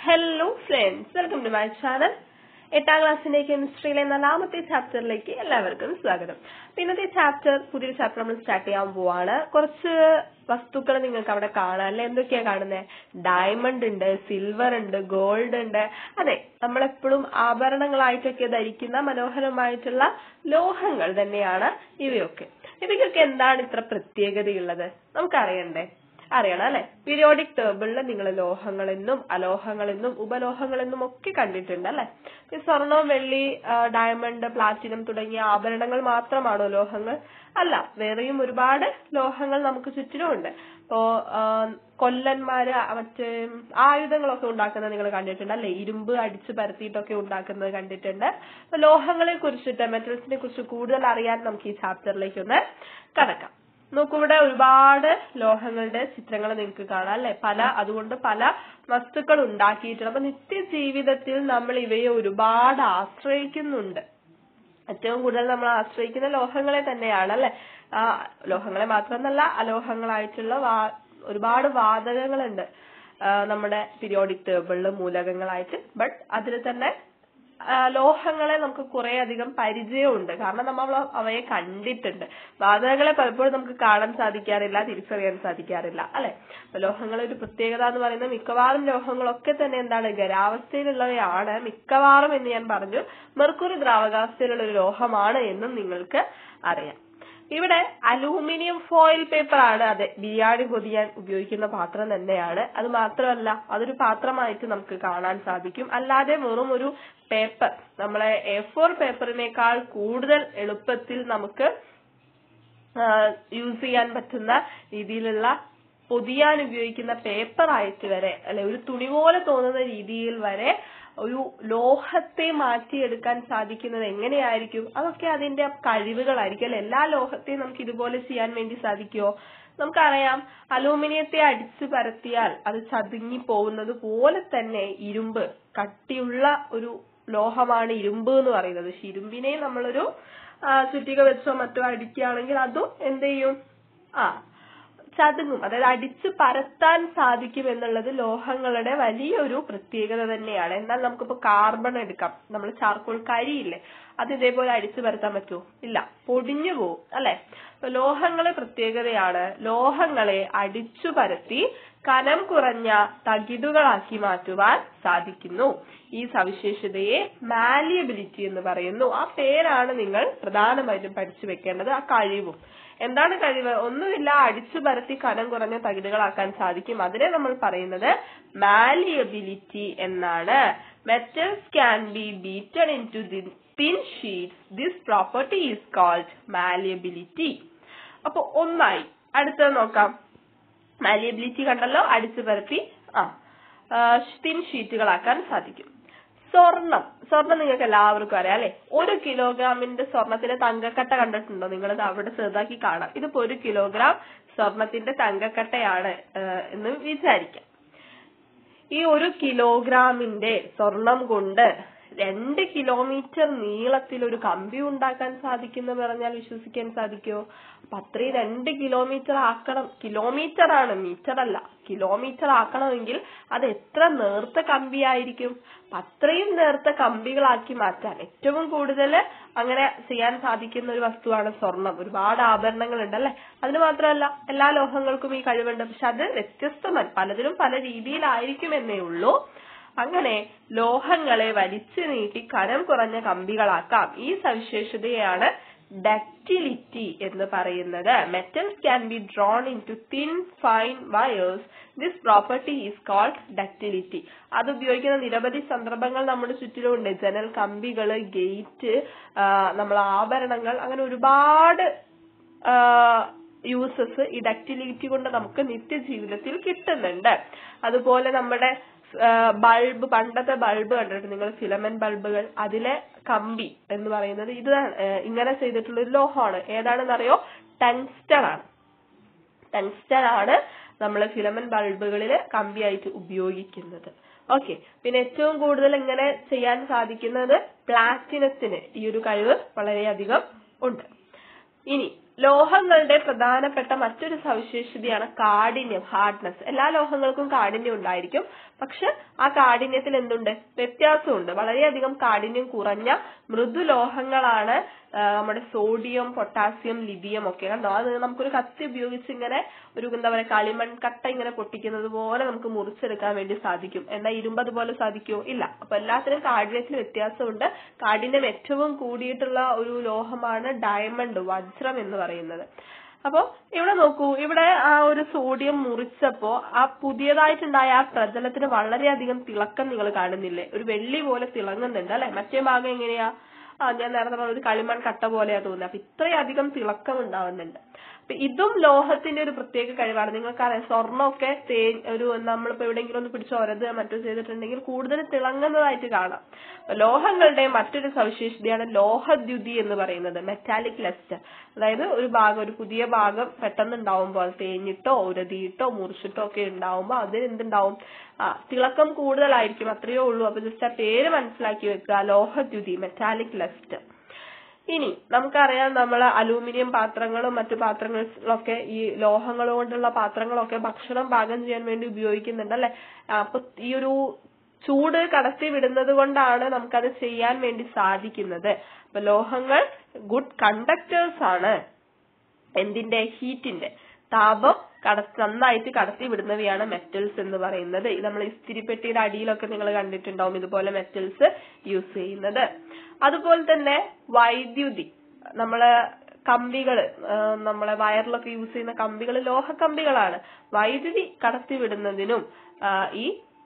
hello friends welcome to my channel എട്ടാം ക്ലാസ്സിന്റെ കെമിസ്ട്രിയിലെ നാലാമത്തെ ചാപ്റ്ററിലേക്ക് എല്ലാവർക്കും സ്വാഗതം അപ്പൊ ഇന്നത്തെ ചാപ്റ്റർ പുതിയൊരു ചാപ്റ്റർ നമ്മൾ സ്റ്റാർട്ട് ചെയ്യാൻ പോവാണ് കുറച്ച് വസ്തുക്കൾ നിങ്ങൾക്ക് അവിടെ കാണാം അല്ലെ എന്തൊക്കെയാ കാണുന്നത് ഡയമണ്ട് ഉണ്ട് സിൽവർ ഉണ്ട് ഗോൾഡ് ഉണ്ട് അതെ നമ്മളെപ്പോഴും ആഭരണങ്ങളായിട്ടൊക്കെ ധരിക്കുന്ന മനോഹരമായിട്ടുള്ള ലോഹങ്ങൾ തന്നെയാണ് ഇവയൊക്കെ ഇവയ്ക്കൊക്കെ എന്താണ് ഇത്ര പ്രത്യേകതയുള്ളത് നമുക്കറിയണ്ടേ അറിയണം അല്ലെ പീരിയോഡിക് ടേബിളിൽ നിങ്ങൾ ലോഹങ്ങളെന്നും അലോഹങ്ങളെന്നും ഉപലോഹങ്ങളെന്നും ഒക്കെ കണ്ടിട്ടുണ്ട് അല്ലെ ഈ സ്വർണം വെള്ളി ആ, ഡയമണ്ട് പ്ലാറ്റിനം തുടങ്ങിയ ആഭരണങ്ങൾ മാത്രമാണോ ലോഹങ്ങൾ അല്ല വേറെയും ഒരുപാട് ലോഹങ്ങൾ നമുക്ക് ചുറ്റിനുമുണ്ട് ഇപ്പോ ആ, കൊല്ലന്മാര് മറ്റേ ആയുധങ്ങളൊക്കെ ഉണ്ടാക്കുന്നത് നിങ്ങൾ കണ്ടിട്ടുണ്ട് അല്ലെ ഇരുമ്പ് അടിച്ചു പരത്തിയിട്ടൊക്കെ ഉണ്ടാക്കുന്നത് കണ്ടിട്ടുണ്ട് അപ്പൊ ലോഹങ്ങളെ കുറിച്ചിട്ട് മെറ്റൽസിനെ കുറിച്ച് കൂടുതൽ അറിയാൻ നമുക്ക് ഈ ചാപ്റ്ററിലേക്ക് ഒന്ന് കടക്കാം നോക്കൂ ഇവിടെ ഒരുപാട് ലോഹങ്ങളുടെ ചിത്രങ്ങൾ നിങ്ങൾക്ക് കാണാം അല്ലെ പല അതുകൊണ്ട് പല വസ്തുക്കൾ ഉണ്ടാക്കിയിട്ടുണ്ട് അപ്പൊ നിത്യജീവിതത്തിൽ നമ്മൾ ഇവയെ ഒരുപാട് ആശ്രയിക്കുന്നുണ്ട് ഏറ്റവും കൂടുതൽ നമ്മൾ ആശ്രയിക്കുന്ന ലോഹങ്ങളെ തന്നെയാണ് അല്ലെ ആ ലോഹങ്ങളെ മാത്രമല്ല അലോഹങ്ങളായിട്ടുള്ള വാ ഒരുപാട് വാതകങ്ങളുണ്ട് ആ, നമ്മുടെ പീരിയോഡിക് ടേബിളിൽ മൂലകങ്ങളായിട്ട് ബട്ട് അതിൽ തന്നെ ആ, ലോഹങ്ങളെ നമുക്ക് കുറെ അധികം പരിചയമുണ്ട് കാരണം നമ്മൾ അവയെ കണ്ടിട്ടുണ്ട് വാതകങ്ങളെ പലപ്പോഴും നമുക്ക് കാണാൻ സാധിക്കാറില്ല തിരിച്ചറിയാൻ സാധിക്കാറില്ല അല്ലെ അപ്പൊ ലോഹങ്ങളുടെ ഒരു പ്രത്യേകത എന്ന് പറയുന്നത് മിക്കവാറും ലോഹങ്ങളൊക്കെ തന്നെ എന്താണ് ഖരാവസ്ഥയിലുള്ളവയാണ് മിക്കവാറും എന്ന് ഞാൻ പറഞ്ഞു മെർക്കുറി ദ്രാവകാവസ്ഥയിലുള്ള ഒരു ലോഹമാണ് എന്നും നിങ്ങൾക്ക് അറിയാം ഇവിടെ അലൂമിനിയം ഫോയിൽ പേപ്പർ ആണ് അതെ ബിരിയാണി പൊതിയാൻ ഉപയോഗിക്കുന്ന പാത്രം തന്നെയാണ് അത് മാത്രമല്ല അതൊരു പാത്രമായിട്ട് നമുക്ക് കാണാൻ സാധിക്കും അല്ലാതെ വെറും ഒരു പേപ്പർ നമ്മളെ എ ഫോർ പേപ്പറിനേക്കാൾ കൂടുതൽ എളുപ്പത്തിൽ നമുക്ക് യൂസ് ചെയ്യാൻ പറ്റുന്ന രീതിയിലുള്ള പൊതിയാൻ ഉപയോഗിക്കുന്ന പേപ്പർ ആയിട്ട് വരെ അല്ലെ ഒരു തുണി പോലെ തോന്നുന്ന രീതിയിൽ വരെ ഒരു ലോഹത്തെ മാറ്റിയെടുക്കാൻ സാധിക്കുന്നത് എങ്ങനെയായിരിക്കും അതൊക്കെ അതിന്റെ കഴിവുകളായിരിക്കും അല്ലെ എല്ലാ ലോഹത്തെയും നമുക്ക് ഇതുപോലെ ചെയ്യാൻ വേണ്ടി സാധിക്കുമോ നമുക്കറിയാം അലൂമിനിയത്തെ അടിച്ചു പരത്തിയാൽ അത് ചതുങ്ങി പോകുന്നത് പോലെ തന്നെ ഇരുമ്പ് കട്ടിയുള്ള ഒരു ലോഹമാണ് ഇരുമ്പ് എന്ന് പറയുന്നത് പക്ഷെ ഇരുമ്പിനെ നമ്മളൊരു ആ, ചുറ്റിക വെച്ചോ മറ്റോ അടിക്കുകയാണെങ്കിൽ അതും എന്ത് ചെയ്യും ആ ചതുങ്ങും അതായത് അടിച്ച് പരത്താൻ സാധിക്കും എന്നുള്ളത് ലോഹങ്ങളുടെ വലിയൊരു പ്രത്യേകത തന്നെയാണ് എന്നാൽ നമുക്കിപ്പോ കാർബൺ എടുക്കാം നമ്മൾ ചാർക്കോൾ കരിയില്ലേ അത് ഇതേപോലെ അടിച്ചു പരത്താൻ പറ്റുമോ ഇല്ല പൊടിഞ്ഞു പോവും അല്ലെ അപ്പൊ ലോഹങ്ങളെ പ്രത്യേകതയാണ് ലോഹങ്ങളെ അടിച്ചു പരത്തി കനം കുറഞ്ഞ തകിടുകളാക്കി മാറ്റുവാൻ സാധിക്കുന്നു ഈ സവിശേഷതയെ മാലിയബിലിറ്റി എന്ന് പറയുന്നു ആ പേരാണ് നിങ്ങൾ പ്രധാനമായിട്ടും പഠിച്ചു വെക്കേണ്ടത് ആ കഴിവും എന്താണ് കഴിവ് ഒന്നുമില്ല അടിച്ചു പരത്തി കനം കുറഞ്ഞ തകിടുകളാക്കാൻ സാധിക്കും അതിനെ നമ്മൾ പറയുന്നത് മാലിയബിലിറ്റി എന്നാണ് metals can be beaten into the thin sheets this property is called malleability അപ്പൊ ഒന്നായി അടുത്തത് നോക്കാം മാലിയബിലിറ്റി കണ്ടല്ലോ അടിച്ചു പരത്തി ആ തിൻ ഷീറ്റുകളാക്കാൻ സാധിക്കും സ്വർണം സ്വർണം നിങ്ങൾക്ക് എല്ലാവർക്കും അറിയാം അല്ലെ ഒരു കിലോഗ്രാമിന്റെ സ്വർണത്തിന്റെ തങ്കക്കട്ട കണ്ടിട്ടുണ്ടോ നിങ്ങൾ അവിടെ ചെറുതാക്കി കാണാം ഇതിപ്പോ ഒരു കിലോഗ്രാം സ്വർണത്തിന്റെ തങ്കക്കട്ടയാണ് ആ, എന്ന് വിചാരിക്കാം ഈ ഒരു കിലോഗ്രാമിന്റെ സ്വർണം കൊണ്ട് രണ്ട് കിലോമീറ്റർ നീളത്തിൽ ഒരു കമ്പി ഉണ്ടാക്കാൻ സാധിക്കുന്ന പറഞ്ഞാൽ വിശ്വസിക്കാൻ സാധിക്കുമോ അപ്പൊ അത്രയും രണ്ട് കിലോമീറ്റർ ആക്കണം കിലോമീറ്റർ ആണ് മീറ്റർ അല്ല കിലോമീറ്റർ ആക്കണമെങ്കിൽ അത് എത്ര നേർത്ത കമ്പിയായിരിക്കും അപ്പൊ അത്രയും നേർത്ത കമ്പികളാക്കി മാറ്റാൻ ഏറ്റവും കൂടുതൽ അങ്ങനെ ചെയ്യാൻ സാധിക്കുന്ന ഒരു വസ്തുവാണ് സ്വർണം ഒരുപാട് ആഭരണങ്ങൾ ഉണ്ട് അല്ലെ അതിന് മാത്രമല്ല എല്ലാ ലോഹങ്ങൾക്കും ഈ കഴിവുണ്ട് പക്ഷെ അത് വ്യത്യസ്തമാണ് പലതിനും പല രീതിയിലായിരിക്കും എന്നേ ഉള്ളൂ അങ്ങനെ ലോഹങ്ങളെ വലിച്ചു നീട്ടി കനം കുറഞ്ഞ കമ്പികളാക്കാം ഈ സവിശേഷതയാണ് ഡക്റ്റിലിറ്റി എന്ന് പറയുന്നത് metals can be drawn into thin fine wires this property is called ductility അത് ഉപയോഗിക്കുന്ന നിരവധി സന്ദർഭങ്ങൾ നമ്മുടെ ചുറ്റിലുമുണ്ട് ജനൽ കമ്പികള് ഗേറ്റ് നമ്മൾ ആഭരണങ്ങൾ അങ്ങനെ ഒരുപാട് യൂസസ് ഈ ഡക്റ്റിലിറ്റി കൊണ്ട് നമുക്ക് നിത്യജീവിതത്തിൽ കിട്ടുന്നുണ്ട് അതുപോലെ നമ്മുടെ ബൾബ് പണ്ടത്തെ ബൾബ് കണ്ടിട്ട് നിങ്ങൾ ഫിലമെന്റ് ബൾബുകൾ അതിലെ കമ്പി എന്ന് പറയുന്നത് ഇത് ഇങ്ങനെ ചെയ്തിട്ടുള്ള ഒരു ലോഹമാണ് ഏതാണെന്നറിയോ ടങ്സ്റ്റൺ ആണ് ടങ്സ്റ്റൺ ആണ് നമ്മൾ ഫിലമെന്റ് ബൾബുകളിൽ കമ്പിയായിട്ട് ഉപയോഗിക്കുന്നത് ഓക്കെ പിന്നെ ഏറ്റവും കൂടുതൽ ഇങ്ങനെ ചെയ്യാൻ സാധിക്കുന്നത് പ്ലാറ്റിനത്തിന് ഈ ഒരു കഴിവ് വളരെയധികം ഉണ്ട് ഇനി ലോഹങ്ങളുടെ പ്രധാനപ്പെട്ട മറ്റൊരു സവിശേഷതയാണ് കാഠിന്യം ഹാർഡ്നെസ് എല്ലാ ലോഹങ്ങൾക്കും കാഠിന്യം ഉണ്ടായിരിക്കും പക്ഷെ ആ കാഠിന്യത്തിൽ എന്തുണ്ട് വ്യത്യാസമുണ്ട് വളരെയധികം കാഠിന്യം കുറഞ്ഞ മൃദുലോഹങ്ങളാണ് ആ, നമ്മുടെ സോഡിയം പൊട്ടാസ്യം ലിഥിയം ഒക്കെ കണ്ടോ അത് നമുക്കൊരു കത്തി ഉപയോഗിച്ച് ഇങ്ങനെ ഒരു എന്താ പറയാ കളിമൺ കട്ട ഇങ്ങനെ പൊട്ടിക്കുന്നത് പോലെ നമുക്ക് മുറിച്ചെടുക്കാൻ വേണ്ടി സാധിക്കും എന്നാൽ ഇരുമ്പ് അതുപോലെ സാധിക്കുമോ ഇല്ല അപ്പൊ എല്ലാത്തിനും കാഠിന്യത്തിൽ വ്യത്യാസമുണ്ട് കാഠിന്യം ഏറ്റവും കൂടിയിട്ടുള്ള ഒരു ലോഹമാണ് ഡയമണ്ട് വജ്രം എന്ന് പറയുന്നത് അപ്പോ ഇവിടെ നോക്കൂ ഇവിടെ ആ ഒരു സോഡിയം മുറിച്ചപ്പോ ആ പുതിയതായിട്ടുണ്ടായ ആ പ്രതലത്തിന് വളരെയധികം തിളക്കം നിങ്ങൾ കാണുന്നില്ലേ ഒരു വെള്ളി പോലെ തിളങ്ങുന്നുണ്ട് അല്ലെ മറ്റേ ഭാഗം എങ്ങനെയാ ആ ഞാൻ നേരത്തെ പറഞ്ഞ ഒരു കളിമൺ കട്ട പോലെയാ തോന്നുന്നത് അപ്പൊ ഇത്രയധികം തിളക്കം ഉണ്ടാവുന്നുണ്ട് അപ്പൊ ഇതും ലോഹത്തിന്റെ ഒരു പ്രത്യേക കഴിവാണ് നിങ്ങൾക്കറിയാം സ്വർണ്ണമൊക്കെ തേ ഒരു നമ്മളിപ്പോ എവിടെയെങ്കിലും ഒന്ന് പിടിച്ച് ഒരത് മറ്റോ ചെയ്തിട്ടുണ്ടെങ്കിൽ കൂടുതൽ തിളങ്ങുന്നതായിട്ട് കാണാം അപ്പൊ ലോഹങ്ങളുടെ മറ്റൊരു സവിശേഷതയാണ് ലോഹദ്യുതി എന്ന് പറയുന്നത് മെറ്റാലിക് ലസ്റ്റർ അതായത് ഒരു ഭാഗം ഒരു പുതിയ ഭാഗം പെട്ടെന്ന് ഉണ്ടാവുമ്പോൾ തേഞ്ഞിട്ടോ ഉരതിയിട്ടോ മുറിച്ചിട്ടോ ഒക്കെ ഉണ്ടാവുമ്പോൾ അതിന് എന്തുണ്ടാവും ആ തിളക്കം കൂടുതലായിരിക്കും അത്രയേ ഉള്ളൂ അപ്പൊ ജസ്റ്റ് ആ പേര് മനസ്സിലാക്കി വെക്കുക ലോഹദ്യുതി മെറ്റാലിക് ലസ്റ്റർ ഇനി നമുക്കറിയാം നമ്മൾ അലൂമിനിയം പാത്രങ്ങളും മറ്റു പാത്രങ്ങളൊക്കെ ഈ ലോഹങ്ങൾ കൊണ്ടുള്ള പാത്രങ്ങളൊക്കെ ഭക്ഷണം പാകം ചെയ്യാൻ വേണ്ടി ഉപയോഗിക്കുന്നുണ്ട് അല്ലെ അപ്പൊ ഈ ഒരു ചൂട് കടത്തി വിടുന്നത് കൊണ്ടാണ് നമുക്കത് ചെയ്യാൻ വേണ്ടി സാധിക്കുന്നത് അപ്പൊ ലോഹങ്ങൾ ഗുഡ് കണ്ടക്ടേഴ്സ് ആണ് എന്തിന്റെ ഹീറ്റിന്റെ താപം കട നന്നായിട്ട് കടത്തി വിടുന്നവയാണ് മെറ്റൽസ് എന്ന് പറയുന്നത് ഇത് നമ്മൾ ഇസ്തിരിപ്പെട്ടിയുടെ അടിയിലൊക്കെ നിങ്ങൾ കണ്ടിട്ടുണ്ടാവും ഇതുപോലെ മെറ്റൽസ് യൂസ് ചെയ്യുന്നത് അതുപോലെ തന്നെ വൈദ്യുതി നമ്മള് കമ്പികള് ആ, നമ്മളെ വയറിലൊക്കെ യൂസ് ചെയ്യുന്ന കമ്പികൾ ലോഹക്കമ്പികളാണ് വൈദ്യുതി കടത്തിവിടുന്നതിനും ആ, ഈ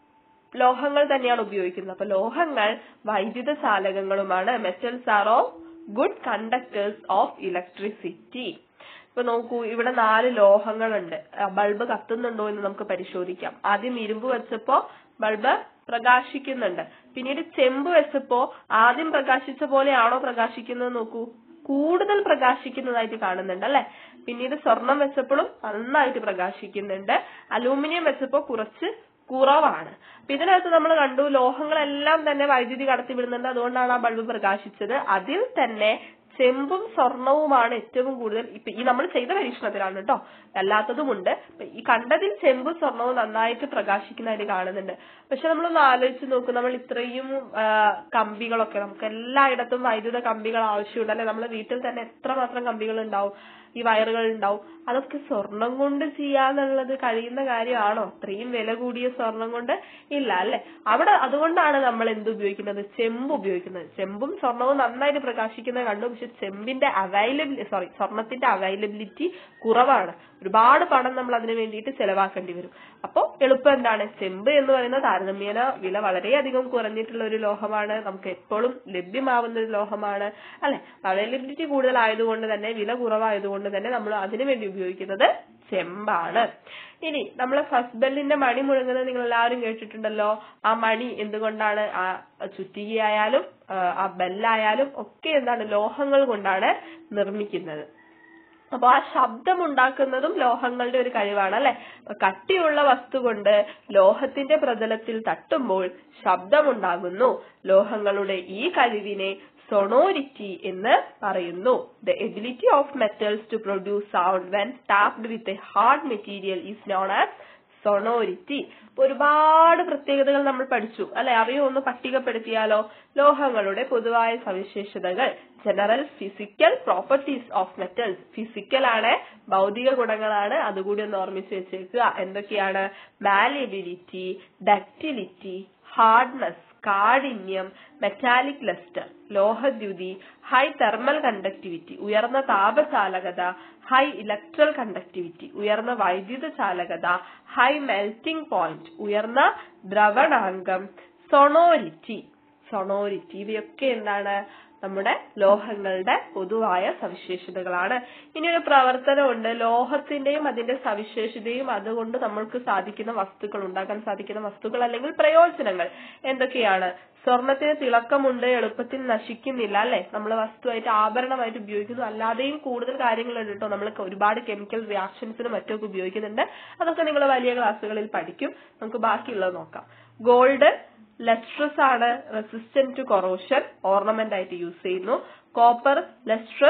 ലോഹങ്ങൾ തന്നെയാണ് ഉപയോഗിക്കുന്നത് അപ്പൊ ലോഹങ്ങൾ വൈദ്യുത ചാലകങ്ങളുമാണ് metals are of good conductors of electricity ഇപ്പൊ നോക്കൂ ഇവിടെ നാല് ലോഹങ്ങളുണ്ട് ആ, ബൾബ് കത്തുന്നുണ്ടോ എന്ന് നമുക്ക് പരിശോധിക്കാം ആദ്യം ഇരുമ്പ് വെച്ചപ്പോ ബൾബ് പ്രകാശിക്കുന്നുണ്ട് പിന്നീട് ചെമ്പ് വെച്ചപ്പോ ആദ്യം പ്രകാശിച്ച പോലെയാണോ പ്രകാശിക്കുന്നത് നോക്കൂ കൂടുതൽ പ്രകാശിക്കുന്നതായിട്ട് കാണുന്നുണ്ട് അല്ലെ പിന്നീട് സ്വർണം വെച്ചപ്പോഴും നന്നായിട്ട് പ്രകാശിക്കുന്നുണ്ട് അലൂമിനിയം വെച്ചപ്പോ കുറച്ച് കുറവാണ് അപ്പൊ ഇതിനകത്ത് നമ്മൾ കണ്ടു ലോഹങ്ങളെല്ലാം തന്നെ വൈദ്യുതി കടത്തിവിടുന്നുണ്ട് അതുകൊണ്ടാണ് ആ ബൾബ് പ്രകാശിച്ചത് അതിൽ തന്നെ ചെമ്പും സ്വർണവുമാണ് ഏറ്റവും കൂടുതൽ ഇപ്പൊ ഈ നമ്മൾ ചെയ്ത പരീക്ഷണത്തിലാണ് കേട്ടോ അല്ലാത്തതുമുണ്ട് ഇപ്പൊ ഈ കണ്ടതിൽ ചെമ്പും സ്വർണവും നന്നായിട്ട് പ്രകാശിക്കുന്നതായിട്ട് കാണുന്നുണ്ട് പക്ഷെ നമ്മളൊന്ന് ആലോചിച്ച് നോക്കും നമ്മൾ ഇത്രയും ആ, കമ്പികളൊക്കെ നമുക്ക് എല്ലായിടത്തും വൈദ്യുത കമ്പികൾ ആവശ്യമുണ്ട് അല്ലെ നമ്മളെ വീട്ടിൽ തന്നെ എത്രമാത്രം കമ്പികൾ ഉണ്ടാവും ഈ വയറുകൾ ഉണ്ടാവും അതൊക്കെ സ്വർണം കൊണ്ട് ചെയ്യാന്നുള്ളത് കഴിയുന്ന കാര്യമാണോ അത്രയും വില കൂടിയ സ്വർണം കൊണ്ട് ഇല്ല അല്ലെ അവിടെ അതുകൊണ്ടാണ് നമ്മൾ എന്ത് ഉപയോഗിക്കുന്നത് ചെമ്പ് ഉപയോഗിക്കുന്നത് ചെമ്പും സ്വർണവും നന്നായിട്ട് പ്രകാശിക്കുന്നത് കണ്ടു പക്ഷെ ചെമ്പിന്റെ അവൈലബിലിറ്റി സോറി സ്വർണത്തിന്റെ അവൈലബിലിറ്റി കുറവാണ് ഒരുപാട് പണം നമ്മൾ അതിനു വേണ്ടിയിട്ട് ചെലവാക്കേണ്ടി വരും അപ്പോ എളുപ്പം എന്താണ് ചെമ്പ് എന്ന് പറയുന്നത് താരതമ്യേന വില വളരെയധികം കുറഞ്ഞിട്ടുള്ള ഒരു ലോഹമാണ് നമുക്ക് എപ്പോഴും ലഭ്യമാവുന്ന ഒരു ലോഹമാണ് അല്ലെ അവൈലബിലിറ്റി കൂടുതലായതുകൊണ്ട് തന്നെ വില കുറവായതുകൊണ്ട് തന്നെ നമ്മൾ അതിനു വേണ്ടി ഉപയോഗിക്കുന്നത് ചെമ്പാണ് ഇനി നമ്മളെ ഫസ്റ്റ് ബെല്ലിന്റെ മണി മുഴങ്ങുന്നത് നിങ്ങൾ എല്ലാവരും കേട്ടിട്ടുണ്ടല്ലോ ആ മണി എന്തുകൊണ്ടാണ് ആ ചുറ്റികയായാലും ആ, ആ ബെല്ലായാലും ഒക്കെ എന്താണ് ലോഹങ്ങൾ കൊണ്ടാണ് നിർമ്മിക്കുന്നത് അപ്പൊ ആ ശബ്ദം ഉണ്ടാക്കുന്നതും ലോഹങ്ങളുടെ ഒരു കഴിവാണ് അല്ലെ അപ്പൊ കട്ടിയുള്ള വസ്തു കൊണ്ട് ലോഹത്തിന്റെ പ്രതലത്തിൽ തട്ടുമ്പോൾ ശബ്ദമുണ്ടാകുന്നു ലോഹങ്ങളുടെ ഈ കഴിവിനെ സൊണോരിറ്റി എന്ന് പറയുന്നു the ability of metals to produce sound when tapped with a hard material is known as sonority ഒരുപാട് പ്രത്യേകതകൾ നമ്മൾ പഠിച്ചു അല്ലെ അവയെ ഒന്ന് പട്ടികപ്പെടുത്തിയാലോ ലോഹങ്ങളുടെ പൊതുവായ സവിശേഷതകൾ general physical properties of metals physical ആണ് ഭൗതിക ഗുണങ്ങളാണ് അതുകൂടി ഒന്ന് ഓർമ്മിച്ച് വെച്ചേക്കുക എന്തൊക്കെയാണ് മാലിബിലിറ്റി ഡക്റ്റിലിറ്റി ഹാർഡ്നെസ് കാഠിന്യം മെറ്റാലിക് ലസ്റ്റർ ലോഹദ്യുതി ഹൈ തെർമൽ കണ്ടക്ടിവിറ്റി ഉയർന്ന താപചാലകത ഹൈ ഇലക്ട്രൽ കണ്ടക്ടിവിറ്റി ഉയർന്ന വൈദ്യുത ചാലകത ഹൈ മെൽറ്റിംഗ് പോയിന്റ് ഉയർന്ന ദ്രവണാങ്കം സൊണോരിറ്റി സൊണോരിറ്റി ഇവയൊക്കെ എന്താണ് നമ്മുടെ ലോഹങ്ങളുടെ പൊതുവായ സവിശേഷതകളാണ് ഇനി ഒരു പ്രവർത്തനമുണ്ട് ലോഹത്തിന്റെയും അതിന്റെ സവിശേഷതയും അതുകൊണ്ട് നമ്മൾക്ക് സാധിക്കുന്ന വസ്തുക്കൾ ഉണ്ടാക്കാൻ സാധിക്കുന്ന വസ്തുക്കൾ അല്ലെങ്കിൽ പ്രയോജനങ്ങൾ എന്തൊക്കെയാണ് സ്വർണത്തിന് തിളക്കമുണ്ട് എളുപ്പത്തിൽ നശിക്കുന്നില്ല അല്ലെ നമ്മൾ വസ്തുവായിട്ട് ആഭരണമായിട്ട് ഉപയോഗിക്കുന്നു അല്ലാതെയും കൂടുതൽ കാര്യങ്ങളുണ്ട് കേട്ടോ നമ്മൾ ഒരുപാട് കെമിക്കൽ റിയാക്ഷൻസിനും മറ്റൊക്കെ ഉപയോഗിക്കുന്നുണ്ട് അതൊക്കെ നിങ്ങൾ വലിയ ക്ലാസ്സുകളിൽ പഠിക്കും നമുക്ക് ബാക്കിയുള്ളത് നോക്കാം ഗോൾഡ് ലസ്ട്രസ് ആണ് റെസിസ്റ്റന്റ് ടു കൊറോഷൻ ഓർണമെന്റ് ആയിട്ട് യൂസ് ചെയ്യുന്നു copper lustrous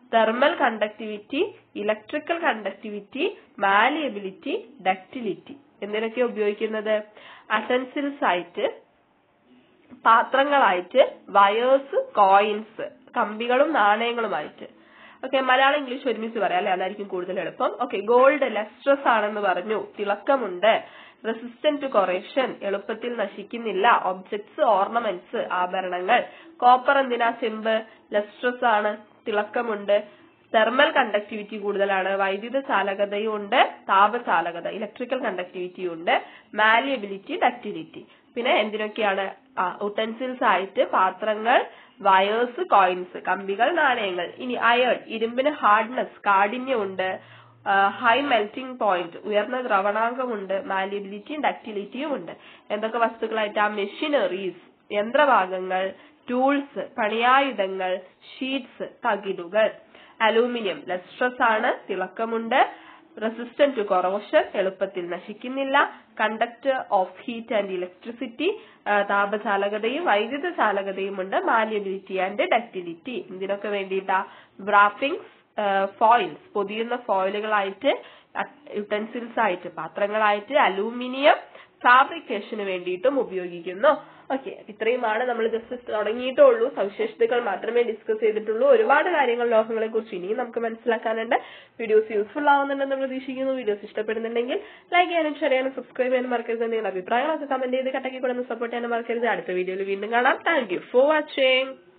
thermal conductivity electrical conductivity malleability ductility എന്തിനൊക്കെ ഉപയോഗിക്കുന്നത് അസെൻസിൽസ് ആയിട്ട് പാത്രങ്ങളായിട്ട് വയേഴ്സ് കോയിൻസ് കമ്പികളും നാണയങ്ങളുമായിട്ട് ഓക്കെ മലയാളം ഇംഗ്ലീഷ് ഒരുമിച്ച് പറയാം അല്ലെ അതായിരിക്കും കൂടുതൽ എളുപ്പം ഓക്കെ ഗോൾഡ് ലെസ്ട്രസ് ആണെന്ന് പറഞ്ഞു തിളക്കമുണ്ട് റെസിസ്റ്റന്റ് ടു കൊറേഷൻ എളുപ്പത്തിൽ നശിക്കുന്നില്ല ഒബ്ജക്ട്സ് ഓർണമെന്റ്സ് ആഭരണങ്ങൾ കോപ്പർ എന്തിനാ ചെമ്പ് ലെസ്ട്രസ് ആണ് തിളക്കമുണ്ട് തെർമൽ കണ്ടക്ടിവിറ്റി കൂടുതലാണ് വൈദ്യുത ചാലകതയും ഉണ്ട് താപചാലകത ഇലക്ട്രിക്കൽ കണ്ടക്ടിവിറ്റിയും ഉണ്ട് മാലിയബിലിറ്റി ഡക്റ്റിലിറ്റി പിന്നെ എന്തിനൊക്കെയാണ് ഉട്ടൻസിൽസ് ആയിട്ട് പാത്രങ്ങൾ വയേഴ്സ് കോയിൻസ് കമ്പികൾ നാണയങ്ങൾ ഇനി അയൺ ഇരുമ്പിന് ഹാർഡ്നെസ് കാഠിന്യമുണ്ട് ഹൈ മെൽറ്റിംഗ് പോയിന്റ് ഉയർന്ന ദ്രവണാങ്കമുണ്ട് മാലിയബിലിറ്റിയും ഡക്റ്റിലിറ്റിയും ഉണ്ട് എന്തൊക്കെ വസ്തുക്കളായിട്ട് ആ മെഷീനറീസ് യന്ത്രഭാഗങ്ങൾ ടൂൾസ് പണിയായുധങ്ങൾ ഷീറ്റ്സ് തകിടുകൾ അലൂമിനിയം ലെസ്ട്രസ് ആണ് തിളക്കമുണ്ട് റെസിസ്റ്റന്റ് ടു കൊറോഷൻ എളുപ്പത്തിൽ നശിക്കുന്നില്ല conductor of heat and electricity താപചാലകതയും വൈദ്യുത ചാലകതയും ഉണ്ട് മാലിയബിലിറ്റി ആൻഡ് ഡക്റ്റിലിറ്റി ഇതിനൊക്കെ വേണ്ടിയിട്ടാ വ്രാപ്പിംഗ്സ് ഫോയിൽസ് പൊതിയുന്ന ഫോയിലുകളായിട്ട് യുട്ടൻസിൽസ് ആയിട്ട് പാത്രങ്ങളായിട്ട് അലൂമിനിയം ഫാബ്രിക്കേഷന് വേണ്ടിയിട്ടും ഉപയോഗിക്കുന്നു ഓക്കെ ഇത്രയുമാണ് നമ്മൾ ജസ്റ്റ് തുടങ്ങിയിട്ടേ ഉള്ളൂ സവിശേഷതകൾ മാത്രമേ ഡിസ്കസ് ചെയ്തിട്ടുള്ളൂ ഒരുപാട് കാര്യങ്ങൾ ലോഹങ്ങളെ കുറിച്ച് ഇനിയും നമുക്ക് മനസ്സിലാക്കാനുണ്ട് വീഡിയോസ് യൂസ്ഫുൾ ആവുന്നുണ്ടെന്ന് പ്രതീക്ഷിക്കുന്നു വീഡിയോസ് ഇഷ്ടപ്പെടുന്നുണ്ടെങ്കിൽ ലൈക്ക് ചെയ്യാനും ഷെയർ ചെയ്യാനും സബ്സ്ക്രൈബ് ചെയ്യാനും മറക്കരുത് നിങ്ങളുടെ അഭിപ്രായങ്ങളൊക്കെ കമന്റ് ചെയ്ത് കട്ടക്കി കൊടുന്ന് സപ്പോർട്ട് ചെയ്യാനും മറക്കരുത് അടുത്ത വീഡിയോയിൽ വീണ്ടും കാണാം താങ്ക് യു ഫോർ വാച്ചിങ്